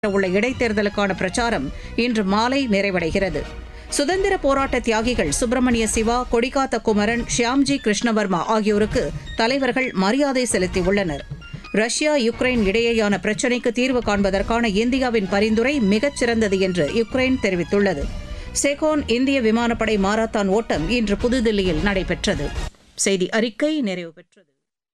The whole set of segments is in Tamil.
உள்ள இடைத்தேர்தலுக்கான பிரச்சாரம் இன்று மாலை நிறைவடைகிறது சுதந்திர போராட்ட தியாகிகள் சுப்பிரமணிய சிவா கொடிகாத்த குமரன் ஷியாம்ஜி கிருஷ்ணவர்மா ஆகியோருக்கு தலைவர்கள் மரியாதை செலுத்தியுள்ளனர் ரஷ்யா யுக்ரைன் இடையேயான பிரச்சினைக்கு தீர்வு காண்பதற்கான இந்தியாவின் பரிந்துரை மிகச் சிறந்தது என்று யுக்ரைன் தெரிவித்துள்ளது செகோன் இந்திய விமானப்படை மாரத்தான் ஓட்டம் இன்று புதுதில்லியில் நடைபெற்றது செய்தி அறிக்கை நிறைவு பெற்றது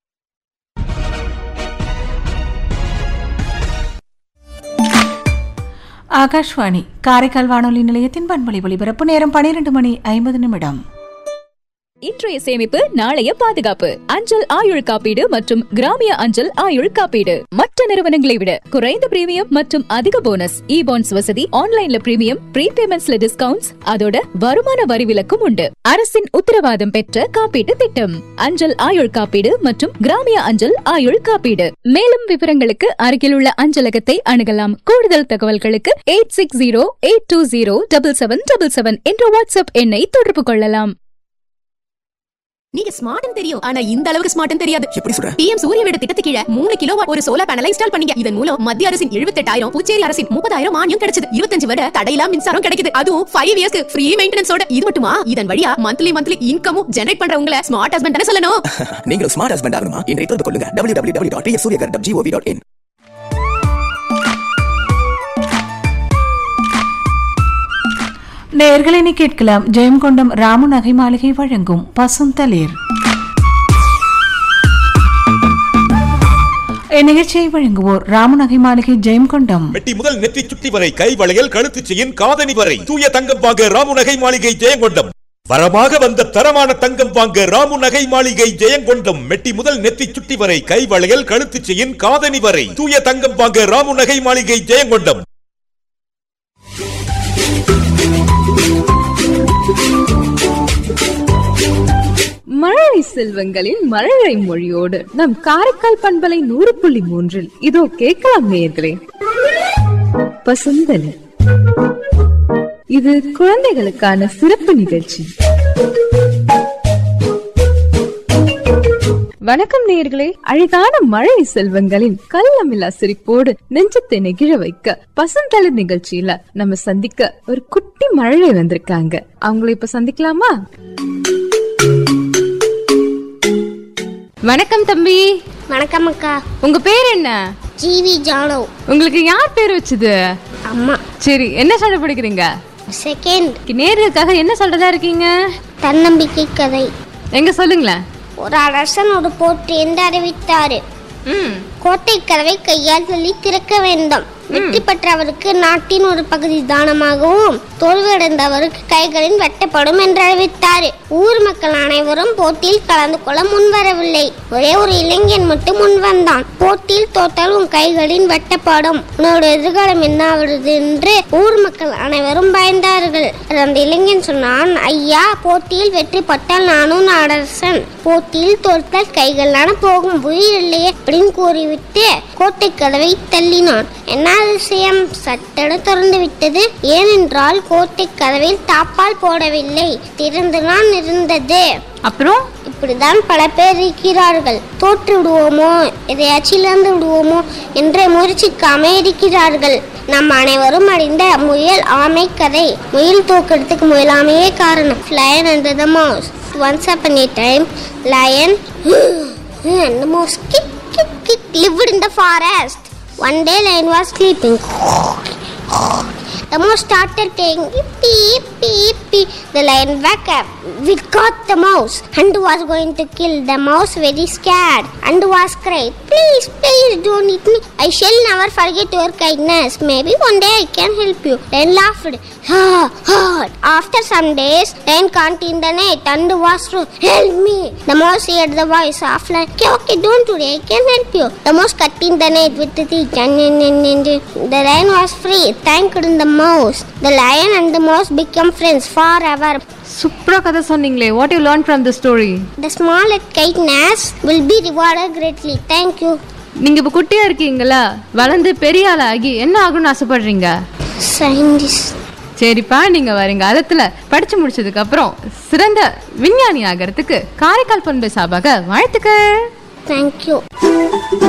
ஆகாஷ்வாணி காரைக்கால் வானொலி நிலையத்தின் பண்பொலி ஒலிபரப்பு நேரம் பனிரெண்டு மணி ஐம்பது நிமிடம் இன்றைய சேமிப்பு நாளைய பாதுகாப்பு அஞ்சல் ஆயுள் காப்பீடு மற்றும் கிராமிய அஞ்சல் ஆயுள் காப்பீடு மற்ற நிறுவனங்களை விட குறைந்த பிரீமியம் மற்றும் அதிக போனஸ் இ பாண்ட்ஸ் வசதி ஆன்லைன்ல பிரீமியம் ப்ரீபேமெண்ட்ஸ்ல டிஸ்கவுண்ட்ஸ் அதோட வருமான வரி விலக்கும் உண்டு அரசின் உத்தரவாதம் பெற்ற காப்பீட்டு திட்டம் அஞ்சல் ஆயுள் காப்பீடு மற்றும் கிராமிய அஞ்சல் ஆயுள் காப்பீடு மேலும் விவரங்களுக்கு அருகிலுள்ள அஞ்சலகத்தை அணுகலாம் கூடுதல் தகவல்களுக்கு eight six zero eight two zero double seven double seven என்ற வாட்ஸ்அப் எண்ணை தொடர்பு கொள்ளலாம் நீங்க ஸ்மார்ட்னு தெரியும் ஆனா இந்த அளவுக்கு ஸ்மார்ட்னு தெரியாது எப்படி சொல்ற பிஎம் சூரிய வீடு திட்டத்துக்கு கீழ மூணு கிலோ ஒரு சோலார் பேனலை இன்ஸ்டால் பண்ணீங்க இதன் மூலம் மத்திய அரசின் எழுபத்தெட்டாயிரம் புதுச்சேரி அரசின் முப்பதாயிரம் மானியம் கிடைச்சது இருபத்தஞ்சு வருட தடையில்லா மின்சாரம் கிடைக்குது அதுவும் ஃபைவ் இயர்ஸ்க்கு ஃப்ரீ மெயின்டெனன்ஸோட இது மட்டுமா இதன் வழியா மந்த்லி மந்த்லி இன்கமும் ஜெனரேட் பண்றவங்கள ஸ்மார்ட் ஹஸ்பண்ட் சொல்லணும் நீங்கள் ஸ்மார்ட் ஹஸ்பண்ட் ஆகணுமா இன்றைய தொடர்பு கொள்ளுங்க W W W dot Suryaghar dot G O V dot in நேர்களை கேட்கலாம் ஜெயங்கொண்டம் ராமு நகை மாளிகை வழங்கும் பசுந்தளிர் இந்நிகழ்ச்சியை வழங்குவோர் ராமநகை மாளிகை ஜெயங்கொண்டம் மெட்டி முதல் நெற்றி சுட்டி வரை கை வளையல் கழுத்து செயின் காதணி வரை தூய தங்கம் வாங்க ராமு நகை மாளிகை ஜெயங்கொண்டம் வரமாக வந்த தரமான தங்கம் வாங்க ராமு நகை மாளிகை ஜெயங்கொண்டம் மெட்டி முதல் நெற்றி சுட்டி வரை கை வளையல் கழுத்து செயின் காதணி வரை தூய தங்கம் வாங்க ராமு நகை மாளிகை ஜெயங்கொண்டம் மழலை செல்வங்களின் மழலை மொழியோடு நம் காரைக்கால் பண்பலை நூறு புள்ளி மூன்றில் இதோ கேட்கலாம் நேயர்களே பசுந்தலி இது குழந்தைகளுக்கான சிறப்பு நிகழ்ச்சி வணக்கம் நேயர்களே அழகான மழை செல்வங்களின் கள்ளமில்லா சிரிப்போடு நெஞ்சத்தை நெகிழ வைக்க பசுந்தளிர் நிகழ்ச்சியில நம்ம சந்திக்க ஒரு குட்டி மழலை வந்திருக்காங்க அவங்கள இப்ப சந்திக்கலாமா வணக்கம் தம்பி வணக்கம் அக்கா உங்க பேர் என்ன ஜிவி ஜானோ உங்களுக்கு யார் பேர் வச்சது அம்மா சரி என்ன சொல்ல படிக்கிறீங்க செகண்ட் நேர்களுக்காக என்ன சொல்றதா இருக்கீங்க தன்னம்பிக்கை கதை எங்க சொல்லுங்களேன் ஒரு அரசன் ஒரு போற்றி என்று அறிவித்தாரு ம் கோட்டை கதவை கையால் தள்ளி திறக்க வேண்டும் வெற்றி பெற்றவருக்கு நாட்டின் ஒரு பகுதி தானமாகவும் தோல்வியடைந்தவருக்கு கைகளின் வெட்டப்படும் என்று அறிவித்தாரு ஊர் மக்கள் அனைவரும் போட்டியில் கலந்து கொள்ள முன்வரவில்லை ஒரே ஒரு இளைஞன் மட்டும் முன் வந்தான் போட்டியில் தோற்றால் உன் கைகளின் வெட்டப்படும் உன்னோட எதிர்காலம் என்ன ஆகுறது என்று ஊர் மக்கள் அனைவரும் பயந்தார்கள் அந்த இளைஞன் சொன்னான் ஐயா போட்டியில் வெற்றி பெற்றால் நானும் அரசன் போட்டியில் தோற்றால் கைகளான போகும் உயிர் இல்லையே அப்படின்னு கூறிவிட்டு கோட்டை கதவை தள்ளினான் என்ன அதிசயம் சட்டென திறந்து விட்டது ஏனென்றால் கோட்டை கதவில் தாப்பால் போடவில்லை திறந்துதான் இருந்தது அப்புறம் இப்படிதான் பல பேர் இருக்கிறார்கள் தோற்று விடுவோமோ எதையாச்சும் இழந்து விடுவோமோ என்று முயற்சிக்காம இருக்கிறார்கள் நம் அனைவரும் அறிந்த முயல் ஆமை கதை முயல் தோக்கிறதுக்கு முயலாமையே காரணம் lion and the mouse once upon a time lion and the mouse kick kick kick lived in the forest one day lion was sleeping the mouse started saying yippee yippee yippee the lion woke up we got the mouse and was going to kill the mouse very scared and was cried please please don't eat me i shall never forget your kindness maybe one day i can help you lion laughed "Ah, ah." after some days lion can't in the night and was true help me the mouse heard the voice of lion okay okay don't worry i can help you the mouse cut in the night with the teeth and, and, and, and the lion was free thanked the mouse the lion and the mouse become friends forever சூப்பரா கதை சொன்னீங்களே what you learn from the story the small kindness will be rewarded greatly thank you நீங்க இப்ப குட்டியா இருக்கீங்களா வளர்ந்து பெரிய ஆளாகி என்ன ஆகணும்னு ஆசைப்படுறீங்க scientist சரிப்பா நீங்க வருங்காலத்துல படிச்சு முடிச்சதுக்கு அப்புறம் சிறந்த விஞ்ஞானி ஆகிறதுக்கு காரைக்கால் பண்பு சார்பாக வாழ்த்துக்கள் thank you